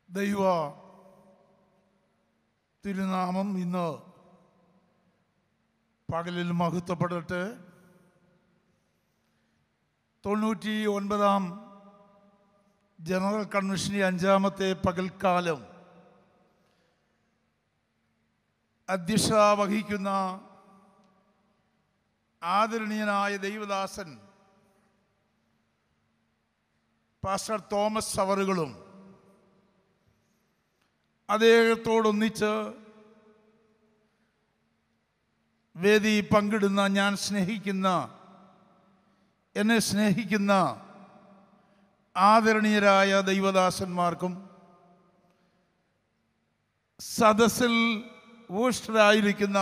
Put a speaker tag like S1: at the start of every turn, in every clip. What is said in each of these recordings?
S1: ദൈവ തിരുനാമം ഇന്ന് പകലിൽ മഹത്വപ്പെടട്ടെ തൊണ്ണൂറ്റി ഒൻപതാം ജനറൽ കൺവെൻഷന്റെ അഞ്ചാമത്തെ പകൽക്കാലം അധ്യക്ഷത വഹിക്കുന്ന ആദരണീയനായ ദൈവദാസൻ പാസ്റ്റർ തോമസ് അവറുകളും അദ്ദേഹത്തോടൊന്നിച്ച് വേദി പങ്കിടുന്ന ഞാൻ സ്നേഹിക്കുന്ന എന്നെ സ്നേഹിക്കുന്ന ആദരണീയരായ ദൈവദാസന്മാർക്കും സദസ്സിൽ ഊഷ്ടരായിരിക്കുന്ന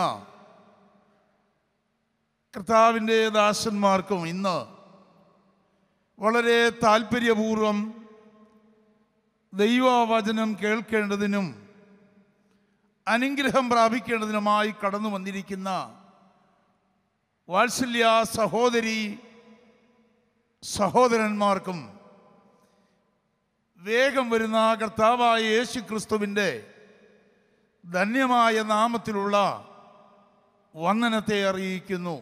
S1: കർത്താവിൻ്റെ ദാസന്മാർക്കും ഇന്ന് വളരെ താല്പര്യപൂർവം ദൈവവചനം കേൾക്കേണ്ടതിനും അനുഗ്രഹം പ്രാപിക്കേണ്ടതിനുമായി കടന്നു വന്നിരിക്കുന്ന വാത്സല്യ സഹോദരി സഹോദരന്മാർക്കും വേഗം വരുന്ന കർത്താവായ യേശു ക്രിസ്തുവിൻ്റെ ധന്യമായ നാമത്തിലുള്ള വന്ദനത്തെ അറിയിക്കുന്നു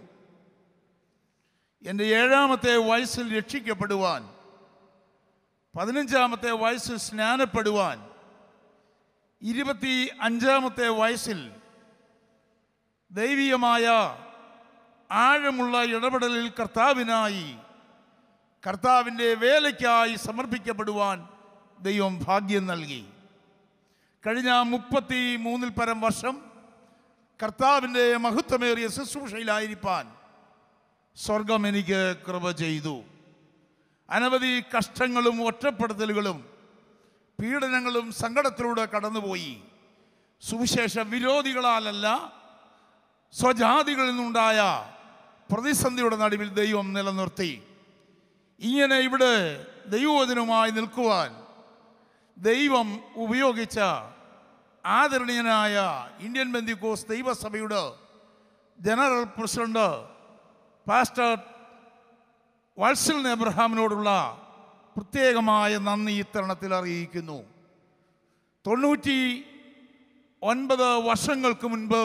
S1: എൻ്റെ ഏഴാമത്തെ വയസ്സിൽ രക്ഷിക്കപ്പെടുവാൻ പതിനഞ്ചാമത്തെ വയസ്സിൽ സ്നാനപ്പെടുവാൻ ഇരുപത്തി അഞ്ചാമത്തെ വയസ്സിൽ ദൈവീയമായ ആഴമുള്ള ഇടപെടലിൽ കർത്താവിനായി കർത്താവിൻ്റെ വേലയ്ക്കായി സമർപ്പിക്കപ്പെടുവാൻ ദൈവം ഭാഗ്യം നൽകി കഴിഞ്ഞ മുപ്പത്തി മൂന്നിൽ പരം വർഷം കർത്താവിൻ്റെ മഹത്വമേറിയ ശുശ്രൂഷയിലായിരിക്കാൻ സ്വർഗം എനിക്ക് കൃപ ചെയ്തു അനവധി കഷ്ടങ്ങളും ഒറ്റപ്പെടുത്തലുകളും പീഡനങ്ങളും സങ്കടത്തിലൂടെ കടന്നുപോയി സുവിശേഷ വിരോധികളാലല്ല സ്വജാതികളിൽ നിന്നുണ്ടായ പ്രതിസന്ധിയുടെ നടുവിൽ ദൈവം നിലനിർത്തി ഇങ്ങനെ ഇവിടെ ദൈവവചനവുമായി നിൽക്കുവാൻ ദൈവം ഉപയോഗിച്ച ആദരണീയനായ ഇന്ത്യൻ ബന്ദിക്കോസ് ദൈവസഭയുടെ ജനറൽ പ്രസിഡന്റ് പാസ്റ്റർ വത്സൽ എബ്രഹാമിനോടുള്ള പ്രത്യേകമായ നന്ദി ഇത്തരണത്തിൽ അറിയിക്കുന്നു തൊണ്ണൂറ്റി ഒൻപത് വർഷങ്ങൾക്ക് മുൻപ്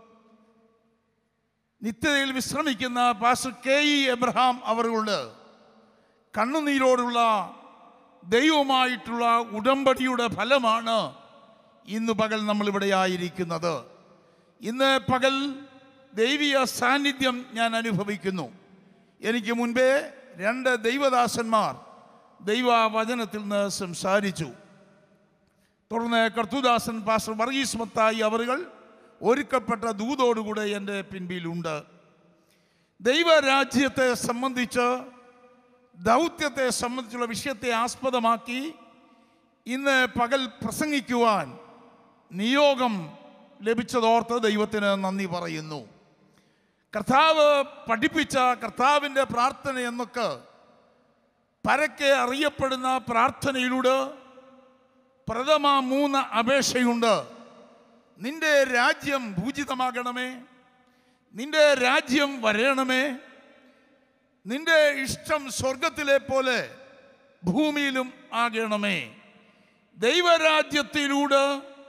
S1: നിത്യതയിൽ വിശ്രമിക്കുന്ന പാസ്റ്റർ കെ ഇ എബ്രഹാം അവരുടെ കണ്ണുനീരോടുള്ള ദൈവമായിട്ടുള്ള ഉടമ്പടിയുടെ ഫലമാണ് ഇന്ന് പകൽ നമ്മളിവിടെ ആയിരിക്കുന്നത് ഇന്ന് പകൽ ദൈവിക സാന്നിധ്യം ഞാൻ അനുഭവിക്കുന്നു എനിക്ക് മുൻപേ രണ്ട് ദൈവദാസന്മാർ ദൈവവചനത്തിൽ നിന്ന് സംസാരിച്ചു തുടർന്ന് കർത്തുദാസൻ പാസ്റ്റർ വർഗീസ് മത്തായി അവറുകൾ ഒരുക്കപ്പെട്ട ദൂതോടുകൂടെ എൻ്റെ പിൻപിലുണ്ട് ദൈവരാജ്യത്തെ സംബന്ധിച്ച് ദൗത്യത്തെ സംബന്ധിച്ചുള്ള വിഷയത്തെ ആസ്പദമാക്കി ഇന്ന് പകൽ പ്രസംഗിക്കുവാൻ നിയോഗം ലഭിച്ചതോർത്ത് ദൈവത്തിന് നന്ദി പറയുന്നു കർത്താവ് പഠിപ്പിച്ച കർത്താവിൻ്റെ പ്രാർത്ഥന എന്നൊക്കെ പരക്കെ അറിയപ്പെടുന്ന പ്രാർത്ഥനയിലൂടെ പ്രഥമ മൂന്ന് അപേക്ഷയുണ്ട് നിന്റെ രാജ്യം ഭൂജിതമാകണമേ നിന്റെ രാജ്യം വരയണമേ നിന്റെ ഇഷ്ടം സ്വർഗത്തിലെ പോലെ ഭൂമിയിലും ആകണമേ ദൈവരാജ്യത്തിലൂടെ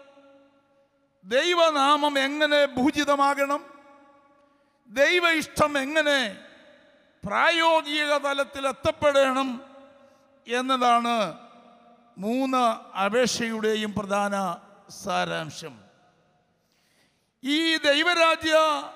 S1: ദൈവനാമം എങ്ങനെ ഭൂജിതമാകണം ദൈവ ഇഷ്ടം എങ്ങനെ പ്രായോഗിക തലത്തിൽ എത്തപ്പെടണം എന്നതാണ് മൂന്ന് അപേക്ഷയുടെയും പ്രധാന സാരാംശം ഈ ദൈവരാജ്യ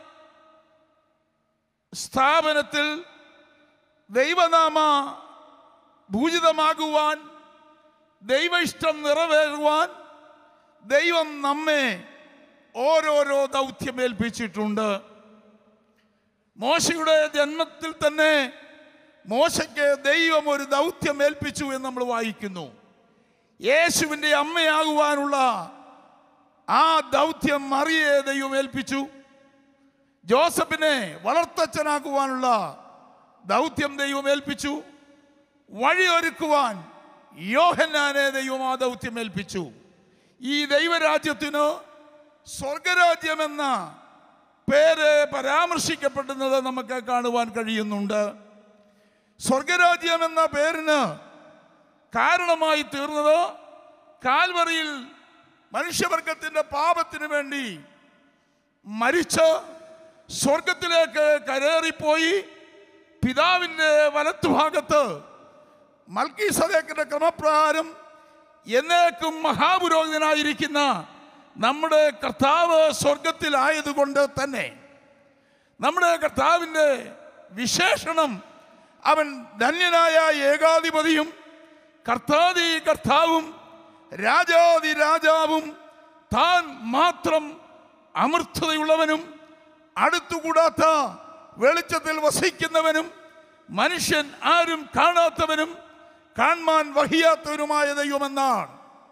S1: സ്ഥാപനത്തിൽ ദൈവനാമ ഭൂജിതമാകുവാൻ ദൈവ ഇഷ്ടം നിറവേറുവാൻ ദൈവം നമ്മെ ഓരോരോ ദൗത്യം ഏൽപ്പിച്ചിട്ടുണ്ട് മോശയുടെ ജന്മത്തിൽ തന്നെ മോശയ്ക്ക് ദൈവം ഒരു ദൗത്യം ഏൽപ്പിച്ചു എന്ന് നമ്മൾ വായിക്കുന്നു യേശുവിൻ്റെ അമ്മയാകുവാനുള്ള ആ ദൗത്യം മറിയെ ദൈവം ഏൽപ്പിച്ചു ജോസഫിനെ വളർത്തച്ഛനാക്കുവാനുള്ള ദൗത്യം ദൈവം ഏൽപ്പിച്ചു വഴിയൊരുക്കുവാൻ യോഹന്നാനെ ദൈവം ആ ദൗത്യം ഏൽപ്പിച്ചു ഈ ദൈവരാജ്യത്തിന് സ്വർഗരാജ്യമെന്ന പേര് പരാമർശിക്കപ്പെടുന്നത് നമുക്ക് കാണുവാൻ കഴിയുന്നുണ്ട് സ്വർഗരാജ്യം എന്ന പേരിന് കാരണമായി തീർന്നത് കാൽവറിയിൽ മനുഷ്യവർഗത്തിന്റെ പാപത്തിന് വേണ്ടി മരിച്ച് സ്വർഗത്തിലേക്ക് കരേറിപ്പോയി പിതാവിൻ്റെ വലത്തുഭാഗത്ത് മൽക്കി സദേക്കിന്റെ ക്രമപ്രകാരം എന്നേക്കും മഹാപുരോഹിതനായിരിക്കുന്ന നമ്മുടെ കർത്താവ് സ്വർഗത്തിലായതുകൊണ്ട് തന്നെ നമ്മുടെ കർത്താവിൻ്റെ വിശേഷണം അവൻ ധന്യനായ ഏകാധിപതിയും കർത്താതി കർത്താവും രാജാതി രാജാവും താൻ മാത്രം അമൃത്തതയുള്ളവനും അടുത്തുകൂടാത്ത വെളിച്ചത്തിൽ വസിക്കുന്നവനും മനുഷ്യൻ ആരും കാണാത്തവനും കാണാൻ വഹിയാത്തവനുമായ ദൈവമെന്നാണ്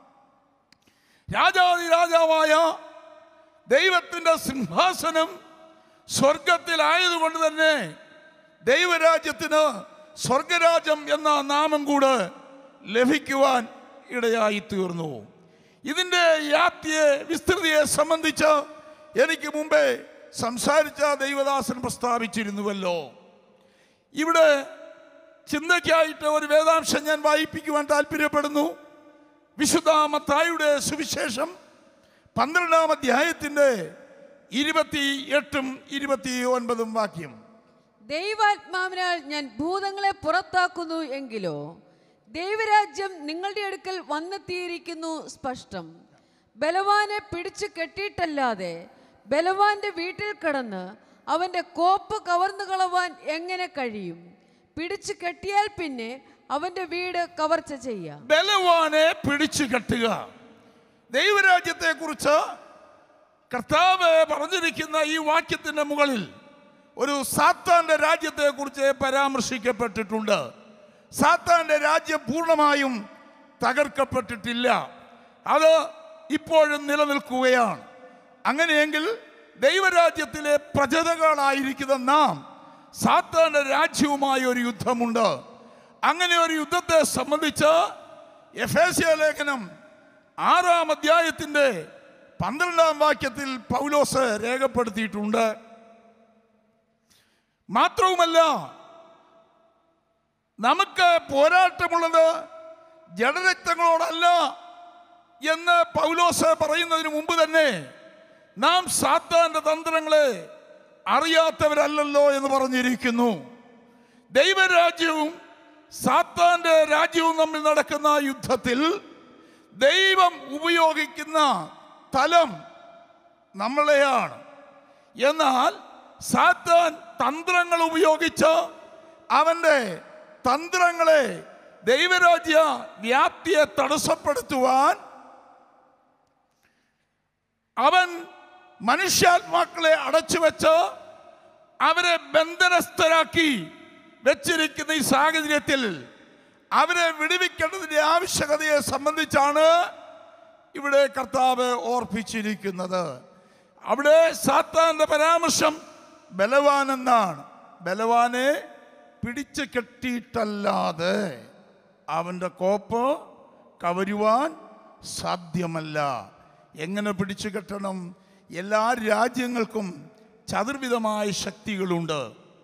S1: രാജാതി രാജാവായ ദൈവത്തിൻ്റെ സിംഹാസനം സ്വർഗത്തിലായതുകൊണ്ട് തന്നെ ദൈവരാജ്യത്തിന് സ്വർഗരാജ്യം എന്ന നാമം കൂടെ ലഭിക്കുവാൻ ഇടയായി തീർന്നു ഇതിൻ്റെ വ്യാപ്തിയെ വിസ്തൃതിയെ സംബന്ധിച്ച് എനിക്ക് മുമ്പേ സംസാരിച്ച ദൈവദാസൻ പ്രസ്താവിച്ചിരുന്നുവല്ലോ ഇവിടെ ചിന്തയ്ക്കായിട്ട് ഒരു വേദാംശം ഞാൻ വായിപ്പിക്കുവാൻ താല്പര്യപ്പെടുന്നു വിശുദ്ധ മത്തായിയുടെ സുവിശേഷം പന്ത്രണ്ടാം അധ്യായത്തിൻ്റെ ഇരുപത്തി എട്ടും ഇരുപത്തി ഒൻപതും വാക്യം
S2: ദൈവാത്മാവിനാൽ ഞാൻ ഭൂതങ്ങളെ പുറത്താക്കുന്നു എങ്കിലോ ദൈവരാജ്യം നിങ്ങളുടെ അടുക്കൽ വന്നെത്തിയിരിക്കുന്നു സ്പഷ്ടം ബലവാനെ പിടിച്ചു കെട്ടിയിട്ടല്ലാതെ ബലവാന്റെ വീട്ടിൽ കിടന്ന് അവന്റെ കോപ്പ് കവർന്നു കളവാൻ എങ്ങനെ കഴിയും പിടിച്ചു കെട്ടിയാൽ പിന്നെ അവന്റെ വീട് കവർച്ച ചെയ്യാം
S1: ബലവാനെ പിടിച്ചു കെട്ടുക ദൈവരാജ്യത്തെ കുറിച്ച് കർത്താവ് പറഞ്ഞിരിക്കുന്ന ഈ വാക്യത്തിന്റെ മുകളിൽ ഒരു സാത്താന്റെ രാജ്യത്തെ കുറിച്ച് പരാമർശിക്കപ്പെട്ടിട്ടുണ്ട് സാത്താന്റെ രാജ്യം പൂർണ്ണമായും തകർക്കപ്പെട്ടിട്ടില്ല അത് ഇപ്പോഴും നിലനിൽക്കുകയാണ് അങ്ങനെയെങ്കിൽ ദൈവരാജ്യത്തിലെ പ്രജതകളായിരിക്കുന്ന നാം സാത്താന്റെ രാജ്യവുമായി ഒരു യുദ്ധമുണ്ട് അങ്ങനെ ഒരു യുദ്ധത്തെ സംബന്ധിച്ച് എഫേസ്യ ലേഖനം ആറാം അധ്യായത്തിൻ്റെ പന്ത്രണ്ടാം വാക്യത്തിൽ പൗലോസ് രേഖപ്പെടുത്തിയിട്ടുണ്ട് മാത്രവുമല്ല നമുക്ക് പോരാട്ടമുള്ളത് ജഡരക്തങ്ങളോടല്ല എന്ന് പൗലോസ് പറയുന്നതിന് മുമ്പ് തന്നെ നാം സാത്താന്റെ തന്ത്രങ്ങളെ അറിയാത്തവരല്ലല്ലോ എന്ന് പറഞ്ഞിരിക്കുന്നു ദൈവരാജ്യവും സാത്താന്റെ രാജ്യവും തമ്മിൽ നടക്കുന്ന യുദ്ധത്തിൽ ദൈവം ഉപയോഗിക്കുന്ന തലം നമ്മളെയാണ് എന്നാൽ സാത്താൻ തന്ത്രങ്ങൾ ഉപയോഗിച്ച് അവൻ്റെ തന്ത്രങ്ങളെ ദൈവരാജ്യ വ്യാപ്തിയെ തടസ്സപ്പെടുത്തുവാൻ അവൻ മനുഷ്യാത്മാക്കളെ അടച്ചു വെച്ച് അവരെ ബന്ധനസ്ഥരാക്കി വെച്ചിരിക്കുന്ന ഈ സാഹചര്യത്തിൽ അവരെ വിടുവിക്കേണ്ടതിന്റെ ആവശ്യകതയെ സംബന്ധിച്ചാണ് ഇവിടെ കർത്താവ് ഓർപ്പിച്ചിരിക്കുന്നത് അവിടെ സാത്താന്റെ പരാമർശം ബലവാൻ എന്നാണ് ബലവാനെ പിടിച്ചു കെട്ടിയിട്ടല്ലാതെ അവൻ്റെ കോപ്പ് കവരുവാൻ സാധ്യമല്ല എങ്ങനെ പിടിച്ചു കെട്ടണം എല്ലാ രാജ്യങ്ങൾക്കും ചതുർവിധമായ ശക്തികളുണ്ട്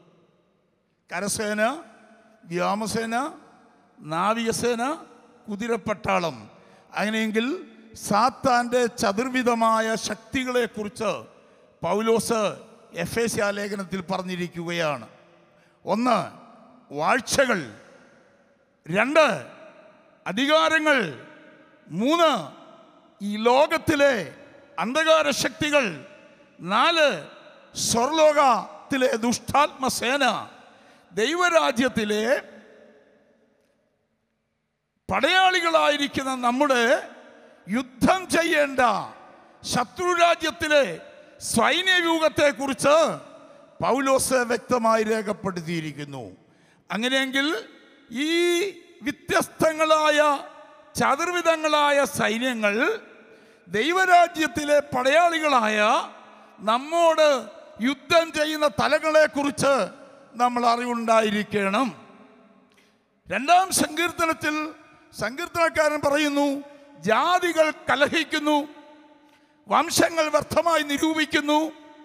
S1: കരസേന വ്യോമസേന നാവികസേന കുതിരപ്പട്ടാളം അങ്ങനെയെങ്കിൽ സാത്താൻ്റെ ചതുർവിധമായ ശക്തികളെക്കുറിച്ച് പൗലോസ് എഫ് എസ് ലേഖനത്തിൽ പറഞ്ഞിരിക്കുകയാണ് ഒന്ന് വാഴ്ചകൾ രണ്ട് അധികാരങ്ങൾ മൂന്ന് ഈ ലോകത്തിലെ അന്ധകാര ശക്തികൾ നാല് സ്വർലോകത്തിലെ ദുഷ്ടാത്മസേന ദൈവരാജ്യത്തിലെ പടയാളികളായിരിക്കുന്ന നമ്മുടെ യുദ്ധം ചെയ്യേണ്ട ശത്രുരാജ്യത്തിലെ സൈന്യവ്യൂഹത്തെക്കുറിച്ച് പൗലോസ് വ്യക്തമായി രേഖപ്പെടുത്തിയിരിക്കുന്നു അങ്ങനെയെങ്കിൽ ഈ വ്യത്യസ്തങ്ങളായ ചതുർവിധങ്ങളായ സൈന്യങ്ങൾ ദൈവരാജ്യത്തിലെ പടയാളികളായ നമ്മോട് യുദ്ധം ചെയ്യുന്ന തലങ്ങളെക്കുറിച്ച് നമ്മൾ അറിവുണ്ടായിരിക്കണം രണ്ടാം സങ്കീർത്തനത്തിൽ സങ്കീർത്തനക്കാരൻ പറയുന്നു ജാതികൾ കലഹിക്കുന്നു വംശങ്ങൾ വ്യർത്ഥമായി നിരൂപിക്കുന്നു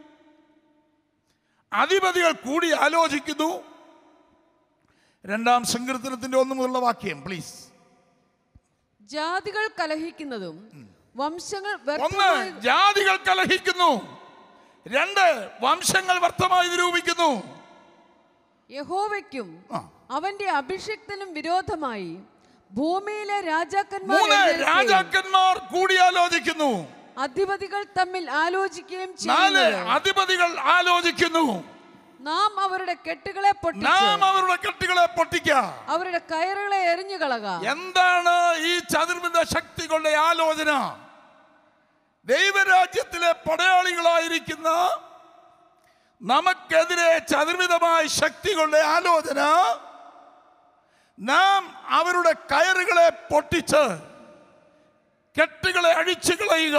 S1: അധിപതികൾ കൂടി ആലോചിക്കുന്നു രണ്ടാം സങ്കീർത്തനത്തിന്റെ ഒന്ന് മുതലുള്ള വാക്യം പ്ലീസ്
S2: ജാതികൾ കലഹിക്കുന്നതും വംശങ്ങൾ
S1: ഒന്ന്
S2: വ്യർത്ഥമായി
S1: ജാതികൾ കലഹിക്കുന്നു രണ്ട് വംശങ്ങൾ വ്യർത്ഥമായി നിരൂപിക്കുന്നു
S2: യഹോവയ്ക്കും
S1: ആ.
S2: അവന്റെ അഭിഷിക്തനും വിരോധമായി ഭൂമിയിലെ രാജാക്കന്മാർ
S1: മൂന്ന്
S2: എഴുന്നേൽക്കുകയും
S1: രാജാക്കന്മാർ കൂടിയാലോചിക്കുന്നു
S2: അധിപതികൾ തമ്മിൽ ആലോചിക്കുകയും
S1: നാല്
S2: ചെയ്യുന്നത്
S1: അധിപതികൾ ആലോചിക്കുന്നു
S2: നാം അവരുടെ കെട്ടുകളെ പൊട്ടിച്ച്
S1: നാം അവരുടെ കെട്ടുകളെ പൊട്ടിക്കാം
S2: അവരുടെ കയറുകളെ എറിഞ്ഞു കളക
S1: എന്താണ് ഈ ചതുർവിധ ശക്തികളുടെ ആലോചന ദൈവരാജ്യത്തിലെ പടയാളികളായിരിക്കുന്ന നമുക്കെതിരെ ചതുർവിധമായ ശക്തികളുടെ ആലോചന നാം അവരുടെ കയറുകളെ പൊട്ടിച്ച് കെട്ടുകളെ അഴിച്ചു കളയുക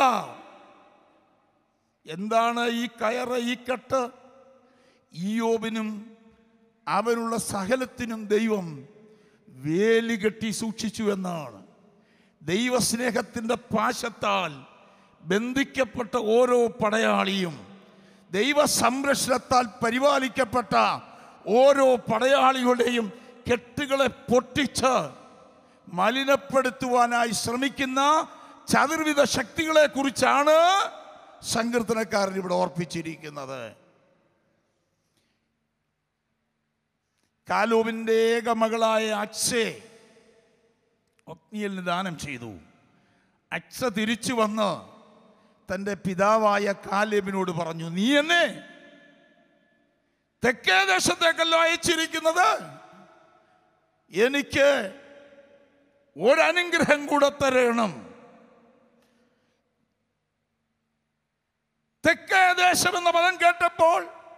S1: എന്താണ് ഈ കയറ് ഈ കെട്ട് ഈയോബിനും അവനുള്ള സകലത്തിനും ദൈവം വേലി കെട്ടി സൂക്ഷിച്ചു എന്നാണ് ദൈവസ്നേഹത്തിൻ്റെ പാശത്താൽ ബന്ധിക്കപ്പെട്ട ഓരോ പടയാളിയും ദൈവ സംരക്ഷണത്താൽ പരിപാലിക്കപ്പെട്ട ഓരോ പടയാളികളുടെയും കെട്ടുകളെ പൊട്ടിച്ച് മലിനപ്പെടുത്തുവാനായി ശ്രമിക്കുന്ന ചതുർവിധ ശക്തികളെ കുറിച്ചാണ് സങ്കീർത്തനക്കാരൻ ഇവിടെ ഓർപ്പിച്ചിരിക്കുന്നത് കാലോവിൻ്റെ ഏക മകളായ അച്ഛയെ ഒഗ്നിയിൽ ദാനം ചെയ്തു അച്ഛ തിരിച്ചു വന്ന് തൻ്റെ പിതാവായ കാലേബിനോട് പറഞ്ഞു നീ എന്നെ തെക്കേ ദേശത്തേക്കല്ലോ അയച്ചിരിക്കുന്നത് എനിക്ക് ഒരനുഗ്രഹം കൂടെ തരണം തെക്കേ ദേശം എന്ന പദം കേട്ടപ്പോൾ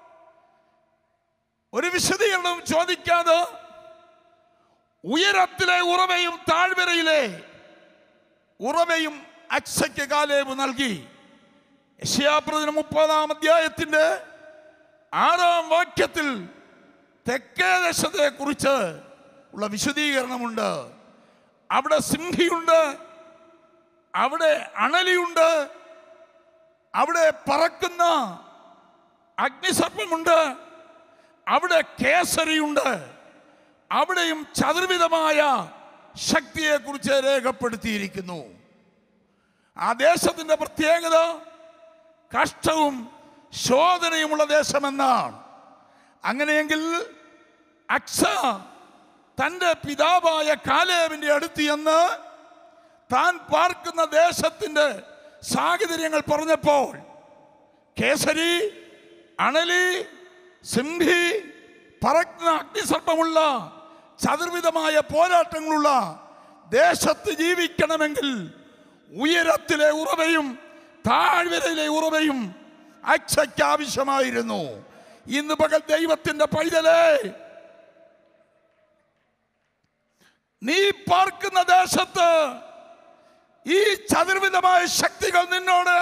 S1: ഒരു വിശദീകരണവും ചോദിക്കാതെ ഉയരത്തിലെ ഉറവയും താഴ്വരയിലെ ഉറവയും അക്സയ്ക്ക് കാലേബ് നൽകി യശയാപ്രതിന് മുപ്പതാം അധ്യായത്തിന്റെ ആറാം വാക്യത്തിൽ തെക്കേ ദേശത്തെ കുറിച്ച് ഉള്ള വിശദീകരണമുണ്ട് അവിടെ സിംഹിയുണ്ട് അവിടെ അണലിയുണ്ട് അവിടെ പറക്കുന്ന അഗ്നിസർപ്പമുണ്ട് അവിടെ കേസരിയുണ്ട് അവിടെയും ചതുർവിധമായ ശക്തിയെക്കുറിച്ച് രേഖപ്പെടുത്തിയിരിക്കുന്നു ആ ദേശത്തിന്റെ പ്രത്യേകത കഷ്ടവും ശോധനയുമുള്ള ദേശമെന്നാണ് അങ്ങനെയെങ്കിൽ അക്സ തൻ്റെ പിതാവായ കാലേവിൻ്റെ അടുത്ത് ചെന്ന് താൻ പാർക്കുന്ന ദേശത്തിൻ്റെ സാഹചര്യങ്ങൾ പറഞ്ഞപ്പോൾ കേസരി അണലി സിംഹി പറക്കുന്ന അഗ്നിസർപ്പമുള്ള ചതുർവിധമായ പോരാട്ടങ്ങളുള്ള ദേശത്ത് ജീവിക്കണമെങ്കിൽ ഉയരത്തിലെ ഉറവയും താഴ്വരയിലെ ഉറവയും അക്ഷയ്ക്ക് ആവശ്യമായിരുന്നു ഇന്ന് പകൽ ദൈവത്തിന്റെ പൈതലേ നീ പാർക്കുന്ന ദേശത്ത് ഈ ചതുർവിധമായ ശക്തികൾ നിന്നോട്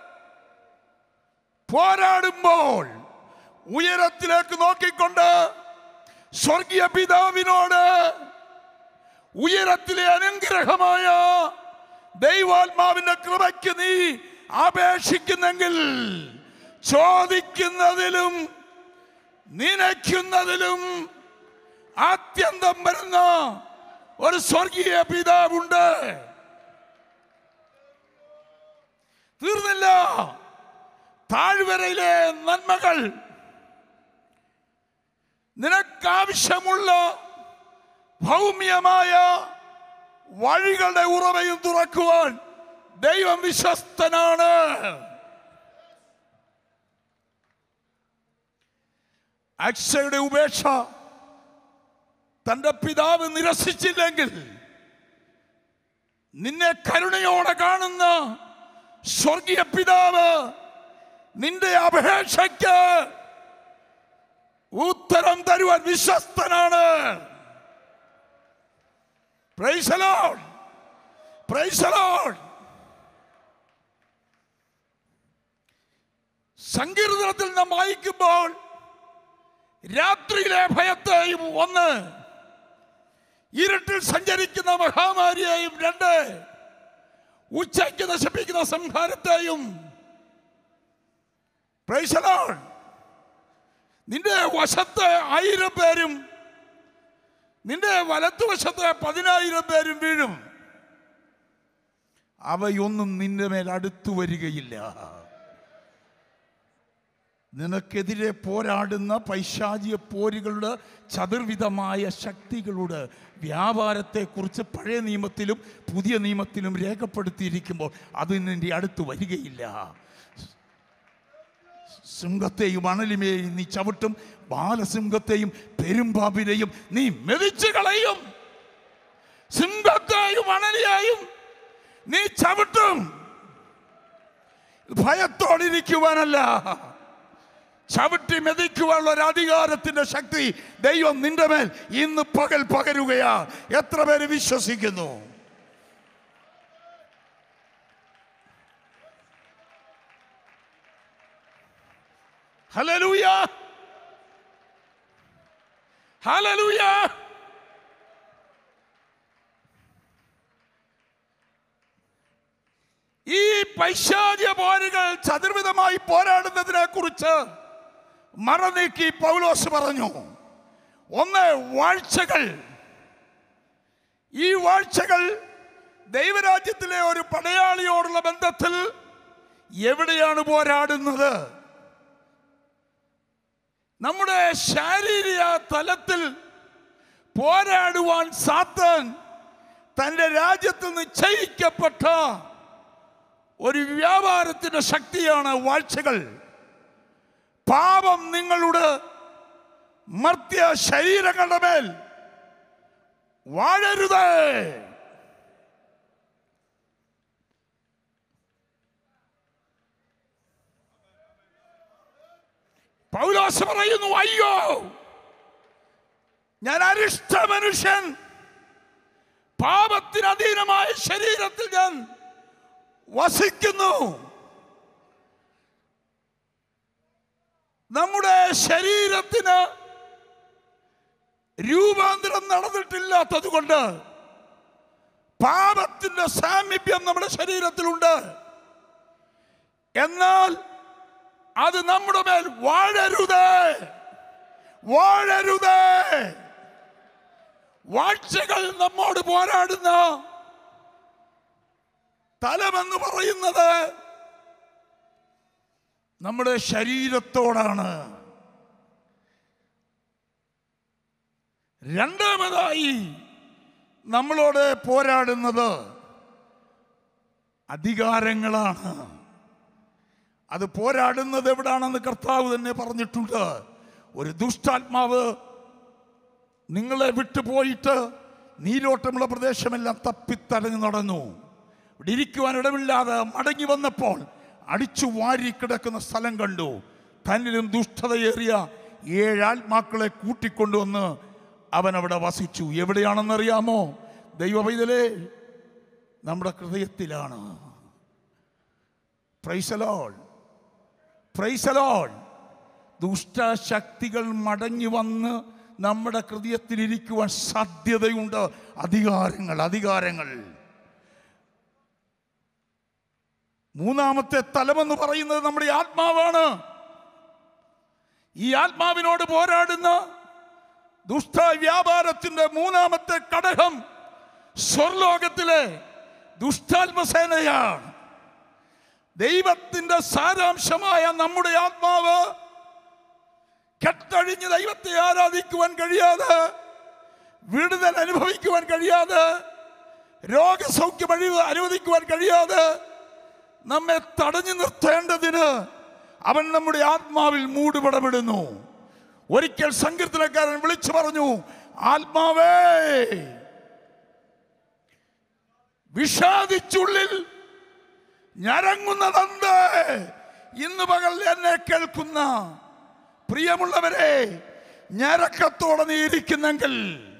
S1: പോരാടുമ്പോൾ ഉയരത്തിലേക്ക് നോക്കിക്കൊണ്ട് സ്വർഗീയ പിതാവിനോട് ഉയരത്തിലെ അനുഗ്രഹമായ ദൈവാത്മാവിന്റെ കൃപയ്ക്ക് നീ അപേക്ഷിക്കുന്നെങ്കിൽ ചോദിക്കുന്നതിലും നനയ്ക്കുന്നതിലും ആത്യന്തം വരുന്ന ഒരു സ്വർഗീയ പിതാവുണ്ട് തീർന്നില്ല താഴ്വരയിലെ നന്മകൾ നിനക്കാവശ്യമുള്ള ഭൗമ്യമായ വഴികളുടെ ഉറവയും തുറക്കുവാൻ ദൈവം വിശ്വസ്തനാണ് അക്ഷയുടെ ഉപേക്ഷ തന്റെ പിതാവ് നിരസിച്ചില്ലെങ്കിൽ നിന്നെ കരുണയോടെ കാണുന്ന സ്വർഗീയ പിതാവ് നിന്റെ അപേക്ഷയ്ക്ക് ഉത്തരം തരുവാൻ വിശ്വസ്തനാണ് Praise the Lord. Praise the Lord. സങ്കീർത്തനത്തിൽ നാം വായിക്കുമ്പോൾ രാത്രിയിലെ ഭയത്തെയും ഒന്ന് ഇരുട്ടിൽ സഞ്ചരിക്കുന്ന മഹാമാരിയെയും രണ്ട് ഉച്ചയ്ക്ക് നശിപ്പിക്കുന്ന സംഹാരത്തെയും Praise the Lord. നിന്റെ വശത്ത് ആയിരം പേരും നിന്റെ വലത്തുവശത്ത് പതിനായിരം പേരും വീഴും അവയൊന്നും നിന്റെ മേൽ അടുത്തു വരികയില്ല നിനക്കെതിരെ പോരാടുന്ന പൈശാചിക പോരുകളുടെ ചതുർവിധമായ ശക്തികളുടെ വ്യാപാരത്തെക്കുറിച്ച് പഴയ നിയമത്തിലും പുതിയ നിയമത്തിലും രേഖപ്പെടുത്തിയിരിക്കുമ്പോൾ അത് നിന്റെ അടുത്ത് വരികയില്ല സിംഹത്തെയും അണലിമയെയും നീ ചവിട്ടും ബാലസിംഹത്തെയും പെരുമ്പാമ്പിനെയും നീ മെതിച്ചു കളയും സിംഹത്തെയും അണലിയെയും നീ ചവിട്ടും ഭയത്തോടിരിക്കുവാനല്ല ചവിട്ടി മെതിക്കുവാനുള്ള ഒരു അധികാരത്തിന്റെ ശക്തി ദൈവം നിന്റെ മേൽ ഇന്ന് പകൽ പകരുകയാ എത്ര പേര് വിശ്വസിക്കുന്നു ഹലലൂയ ഹലലൂയ ഈ പൈശാചിക പോരുകൾ ചതുർവിധമായി പോരാടുന്നതിനെ കുറിച്ച് മറനീക്കി പൗലോസ് പറഞ്ഞു ഒന്ന് വാഴ്ചകൾ ഈ വാഴ്ചകൾ ദൈവരാജ്യത്തിലെ ഒരു പടയാളിയോടുള്ള ബന്ധത്തിൽ എവിടെയാണ് പോരാടുന്നത് നമ്മുടെ ശാരീരിക തലത്തിൽ പോരാടുവാൻ സാത്താൻ തൻ്റെ രാജ്യത്ത് നിശ്ചയിക്കപ്പെട്ട ഒരു വ്യാപാരത്തിന്റെ ശക്തിയാണ് വാഴ്ചകൾ പാപം നിങ്ങളുടെ മർത്യ ശരീരങ്ങളുടെ മേൽ വാഴരുത് പൗലോസ് പറയുന്നു അയ്യോ ഞാൻ അരിഷ്ട മനുഷ്യൻ പാപത്തിന് അധീനമായ ശരീരത്തിൽ ഞാൻ വസിക്കുന്നു നമ്മുടെ ശരീരത്തിന് രൂപാന്തരം നടന്നിട്ടില്ലാത്തത് കൊണ്ട് പാപത്തിന്റെ സാമീപ്യം നമ്മുടെ ശരീരത്തിലുണ്ട് എന്നാൽ അത് നമ്മുടെ മേൽ വാഴരുത് വാഴരുത് വാഴ്ചകൾ നമ്മോട് പോരാടുന്ന തലമെന്ന് പറയുന്നത് നമ്മുടെ ശരീരത്തോടാണ് രണ്ടാമതായി നമ്മളോട് പോരാടുന്നത് അധികാരങ്ങളാണ് അത് പോരാടുന്നത് എവിടാണെന്ന് കർത്താവ് തന്നെ പറഞ്ഞിട്ടുണ്ട് ഒരു ദുഷ്ടാത്മാവ് നിങ്ങളെ വിട്ടുപോയിട്ട് നീരോട്ടമുള്ള പ്രദേശമെല്ലാം തപ്പിത്തടഞ്ഞു നടന്നു ഇവിടെ ഇരിക്കുവാൻ ഇടമില്ലാതെ മടങ്ങി വന്നപ്പോൾ അടിച്ചു വാരി കിടക്കുന്ന സ്ഥലം കണ്ടു തന്നിലും ദുഷ്ടതയേറിയ ഏഴ് ആത്മാക്കളെ കൂട്ടിക്കൊണ്ടുവന്ന് അവൻ അവിടെ വസിച്ചു എവിടെയാണെന്നറിയാമോ ദൈവവൈതലേ നമ്മുടെ ഹൃദയത്തിലാണ് പ്രൈസലോൾ പ്രൈസലോൾ ദുഷ്ടശക്തികൾ മടങ്ങി വന്ന് നമ്മുടെ ഹൃദയത്തിലിരിക്കുവാൻ സാധ്യതയുണ്ട് അധികാരങ്ങൾ അധികാരങ്ങൾ മൂന്നാമത്തെ തലമെന്ന് പറയുന്നത് നമ്മുടെ ആത്മാവാണ് ഈ ആത്മാവിനോട് പോരാടുന്ന ദുഷ്ട വ്യാപാരത്തിന്റെ മൂന്നാമത്തെ ഘടകം സ്വർലോകത്തിലെ ദുഷ്ടാത്മസേനയാണ് ദൈവത്തിന്റെ സാരാംശമായ നമ്മുടെ ആത്മാവ് കെട്ടഴിഞ്ഞ് ദൈവത്തെ ആരാധിക്കുവാൻ കഴിയാതെ വിടുതൽ അനുഭവിക്കുവാൻ കഴിയാതെ രോഗസൗഖ്യം അഴി- അനുവദിക്കുവാൻ കഴിയാതെ നമ്മെ തടഞ്ഞു നിർത്തേണ്ടതിന് അവൻ നമ്മുടെ ആത്മാവിൽ മൂടുപടമിടുന്നു ഒരിക്കൽ സങ്കീർത്തനക്കാരൻ വിളിച്ചു പറഞ്ഞു ആത്മാവേ വിഷാദിച്ചുള്ളിൽ ഞരങ്ങുന്നതെന്ത് ഇന്ന് പകൽ എന്നെ കേൾക്കുന്ന പ്രിയമുള്ളവരെ ഞരക്കത്തോടെ നീ ഇരിക്കുന്നെങ്കിൽ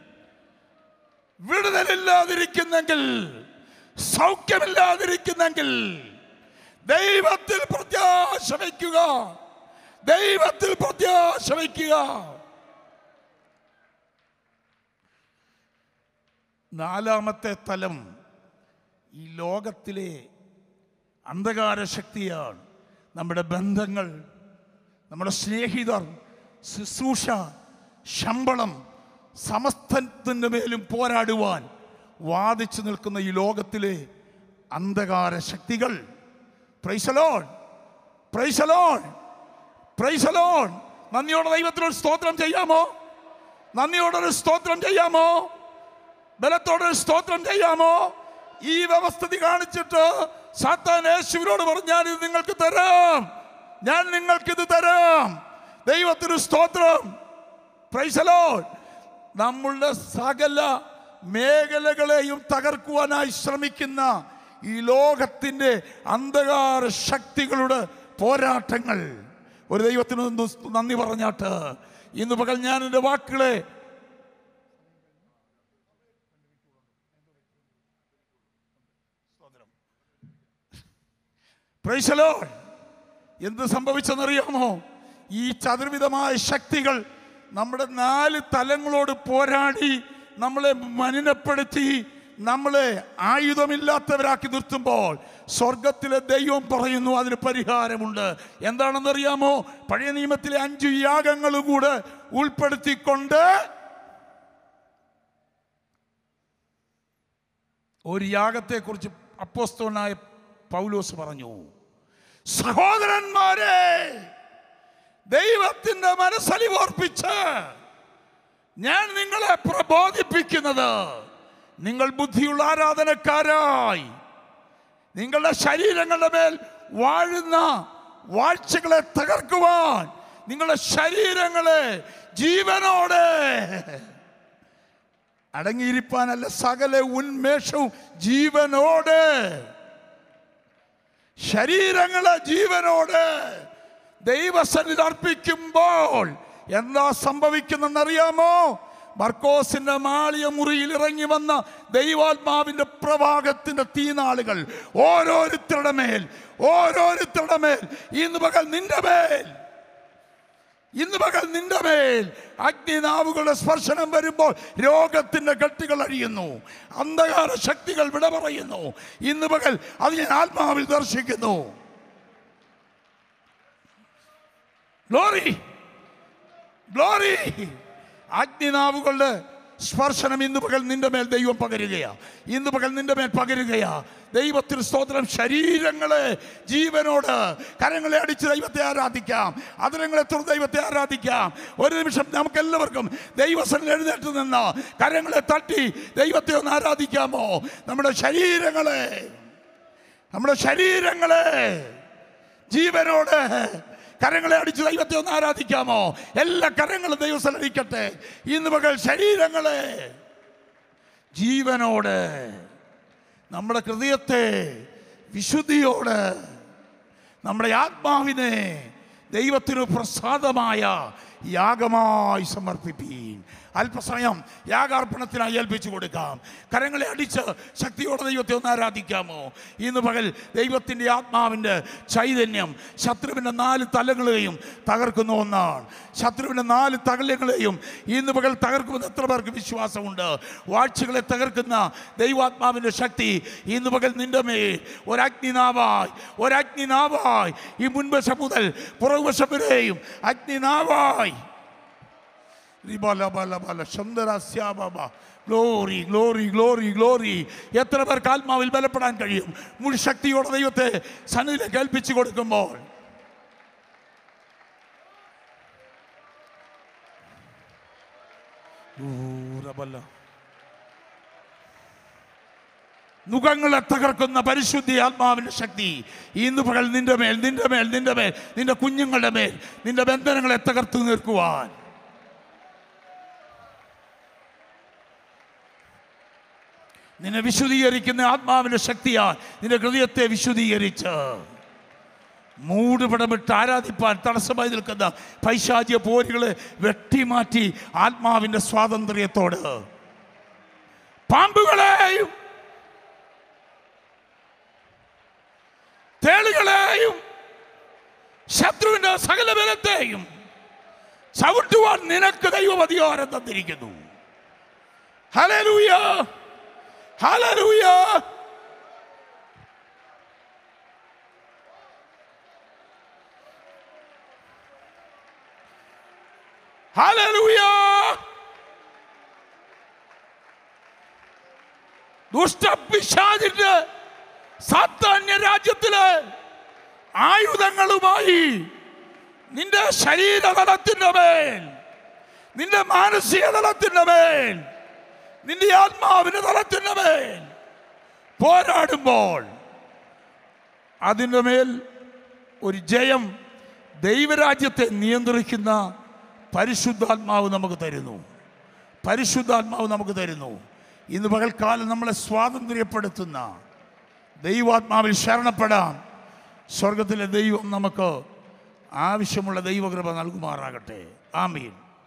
S1: വിടുതലില്ലാതിരിക്കുന്നെങ്കിൽ സൗഖ്യമില്ലാതിരിക്കുന്നെങ്കിൽ ദൈവത്തിൽ പ്രത്യാശ വയ്ക്കുക ദൈവത്തിൽ പ്രത്യാശ വയ്ക്കുക നാലാമത്തെ തലം ഈ ലോകത്തിലെ അന്ധകാര ശക്തിയാണ് നമ്മുടെ ബന്ധങ്ങൾ നമ്മുടെ സ്നേഹിതർ ശുശ്രൂഷ ശമ്പളം സമസ്തത്തിൻ്റെ മേലും പോരാടുവാൻ വാദിച്ചു നിൽക്കുന്ന ഈ ലോകത്തിലെ അന്ധകാര ശക്തികൾ പ്രൈസലോൺ പ്രൈസലോൺ പ്രൈസലോൺ നന്ദിയോടെ ദൈവത്തിനൊരു സ്തോത്രം ചെയ്യാമോ നന്ദിയോടൊരു സ്തോത്രം ചെയ്യാമോ ബലത്തോടൊരു സ്തോത്രം ചെയ്യാമോ ഈ വ്യവസ്ഥിതി കാണിച്ചിട്ട് സാത്താൻ യേശുവിനോട് പറഞ്ഞാൽ ഇത് നിങ്ങൾക്ക് തരാം ഞാൻ നിങ്ങൾക്കിത് തരാം ദൈവത്തിന് സ്തോത്രം പ്രൈസലോ നമ്മളുടെ സകല മേഖലകളെയും തകർക്കുവാനായി ശ്രമിക്കുന്ന ഈ ലോകത്തിൻ്റെ അന്ധകാര ശക്തികളുടെ പോരാട്ടങ്ങൾ ഒരു ദൈവത്തിന് ഒന്ന് നന്ദി പറഞ്ഞാട്ട് ഇന്ന് പകൽ ഞാൻ എൻ്റെ വാക്കുകളെ പ്രൈസലോ എന്ത് സംഭവിച്ചെന്നറിയാമോ ഈ ചതുർവിധമായ ശക്തികൾ നമ്മുടെ നാല് തലങ്ങളോട് പോരാടി നമ്മളെ മലിനപ്പെടുത്തി നമ്മളെ ആയുധമില്ലാത്തവരാക്കി നിർത്തുമ്പോൾ സ്വർഗത്തിലെ ദൈവം പറയുന്നു അതിന് പരിഹാരമുണ്ട് എന്താണെന്നറിയാമോ പഴയ നിയമത്തിലെ അഞ്ചു യാഗങ്ങളും കൂടെ ഉൾപ്പെടുത്തിക്കൊണ്ട് ഒരു യാഗത്തെക്കുറിച്ച് അപ്പോസ്തോനായ പൗലോസ് പറഞ്ഞു സഹോദരന്മാരെ ദൈവത്തിന്റെ മനസ്സലിവോർപ്പിച്ച് ഞാൻ നിങ്ങളെ പ്രബോധിപ്പിക്കുന്നത് നിങ്ങൾ ബുദ്ധിയുള്ള ആരാധനക്കാരായി നിങ്ങളുടെ ശരീരങ്ങളുടെ മേൽ വാഴുന്ന വാഴ്ചകളെ തകർക്കുവാൻ നിങ്ങളുടെ ശരീരങ്ങളെ ജീവനോടെ അടങ്ങിയിരിപ്പാനല്ല സകല ഉന്മേഷവും ജീവനോട് ശരീരങ്ങളെ ജീവനോട് ദൈവസന്നിധി അർപ്പിക്കുമ്പോൾ എന്താ സംഭവിക്കുന്നെന്നറിയാമോ മർക്കോസിന്റെ മാളിയ മുറിയിൽ ഇറങ്ങി വന്ന ദൈവാത്മാവിന്റെ പ്രവാഹത്തിന്റെ തീനാളുകൾ ഓരോരുത്തരുടെ മേൽ ഓരോരുത്തരുടെ മേൽ ഇന്ന് പകൽ നിന്റെ മേൽ ഇന്ന് പകൽ നിന്റെ മേൽ അഗ്നിനാവുകളുടെ സ്പർശനം വരുമ്പോൾ രോഗത്തിന്റെ കെട്ടുകൾ അഴിയുന്നു അന്ധകാര ശക്തികൾ വിട പറയുന്നു ഇന്ന് പകൽ അത് ഞാൻ ആത്മാവിൽ ദർശിക്കുന്നു ഗ്ലോറി ഗ്ലോറി അഗ്നിനാവുകളുടെ സ്പർശനം ഇന്ന് പകൽ നിന്റെ മേൽ ദൈവം പകരുകയാ ഇന്ന് പകൽ നിന്റെ മേൽ പകരുകയാ ദൈവത്തിന് സ്തോത്രം ശരീരങ്ങളെ ജീവനോട് കരങ്ങളെ അടിച്ച് ദൈവത്തെ ആരാധിക്കാം അതിരങ്ങളെ തുറന്ന് ദൈവത്തെ ആരാധിക്കാം ഒരു നിമിഷം നമുക്ക് എല്ലാവർക്കും ദൈവസനിൽ എഴുന്നേറ്റ് നിന്ന് കരങ്ങളെ തട്ടി ദൈവത്തെ ഒന്ന് ആരാധിക്കാമോ നമ്മുടെ ശരീരങ്ങളെ നമ്മുടെ ശരീരങ്ങളെ ജീവനോട് കരങ്ങളെ അടിച്ച് ദൈവത്തെ ഒന്ന് ആരാധിക്കാമോ എല്ലാ കരങ്ങളും ദൈവസ്ഥലം അടിക്കട്ടെ ഇന്ന് മകൾ ശരീരങ്ങളെ ജീവനോട് നമ്മുടെ ഹൃദയത്തെ വിശുദ്ധിയോട് നമ്മുടെ ആത്മാവിനെ ദൈവത്തിന് പ്രസാദമായ യാഗമായി സമർപ്പിപ്പീൻ അല്പസമയം യാഗാർപ്പണത്തിനായി ഏൽപ്പിച്ചു കൊടുക്കാം കരങ്ങളെ അടിച്ച് ശക്തിയോടെ ദൈവത്തെ ഒന്ന് ആരാധിക്കാമോ ഇന്ന് പകൽ ദൈവത്തിൻ്റെ ആത്മാവിൻ്റെ ചൈതന്യം ശത്രുവിൻ്റെ നാല് തലങ്ങളെയും തകർക്കുന്ന ഒന്നാണ് ശത്രുവിൻ്റെ നാല് തകലങ്ങളെയും ഇന്ന് പകൽ തകർക്കുമെന്ന് എത്ര പേർക്ക് വിശ്വാസമുണ്ട് വാഴ്ചകളെ തകർക്കുന്ന ദൈവാത്മാവിൻ്റെ ശക്തി ഇന്ന് പകൽ നിന്റെ മേൽ ഒരഗ്നിനാവായി ഒരഗ്നിനാവായി ഈ മുൻവശം മുതൽ പുറകുവശം വരെയും അഗ്നിനാവായി ഗ്ലോറി ഗ്ലോറി ഗ്ലോറി ഗ്ലോറി എത്ര പേർക്ക് ആത്മാവിൽ ബലപ്പെടാൻ കഴിയും മുഴു ശക്തിയോടെ ദൈവത്തെ സന്നിധിയിലേക്ക് ഏൽപ്പിച്ചു കൊടുക്കുമ്പോൾ ഊരബല്ല. മുഖങ്ങളെ തകർക്കുന്ന പരിശുദ്ധി ആത്മാവിന്റെ ശക്തി ഇന്ന് പകൽ നിന്റെ മേൽ നിന്റെ മേൽ നിന്റെ മേൽ നിന്റെ കുഞ്ഞുങ്ങളുടെ മേൽ നിന്റെ ബന്ധനങ്ങളെ തകർത്തു നിൽക്കുവാൻ നിന്നെ വിശുദ്ധീകരിക്കുന്ന ആത്മാവിന്റെ ശക്തിയാൽ നിന്റെ ഹൃദയത്തെ വിശുദ്ധീകരിച്ച് മൂടുപടമിട്ട് ആരാധിപ്പാൻ തടസ്സമായി നിൽക്കുന്ന പൈശാചിയ പോരുകളെ വെട്ടിമാറ്റി ആത്മാവിന്റെ സ്വാതന്ത്ര്യത്തോട് പാമ്പുകളെയും തേളുകളെയും ശത്രുവിന്റെ സകല ബലത്തെയും ചവിട്ടുവാൻ നിനക്ക് ദൈവം അധികാരം തന്നിരിക്കുന്നു ഹലലൂയ ഹലലൂയ ഹലലൂയ ദുഷ്ടപിശാചിന്റെ സാത്താന്യ രാജ്യത്തിലെ ആയുധങ്ങളുമായി നിന്റെ ശരീരതലത്തിന്റെ മേൽ നിന്റെ മാനസിക തലത്തിന്റെ മേൽ നിന്റെ ആത്മാവിന്റെ തലത്തിന്റെ മേൽ പോരാടുമ്പോൾ അതിൻ്റെ മേൽ ഒരു ജയം ദൈവരാജ്യത്തെ നിയന്ത്രിക്കുന്ന പരിശുദ്ധാത്മാവ് നമുക്ക് തരുന്നു പരിശുദ്ധാത്മാവ് നമുക്ക് തരുന്നു ഇന്ന് പകൽക്കാലം നമ്മളെ സ്വാതന്ത്ര്യപ്പെടുത്തുന്ന ദൈവാത്മാവിൽ ശരണപ്പെടാം സ്വർഗത്തിലെ ദൈവം നമുക്ക് ആവശ്യമുള്ള ദൈവകൃപ നൽകുമാറാകട്ടെ ആമീൻ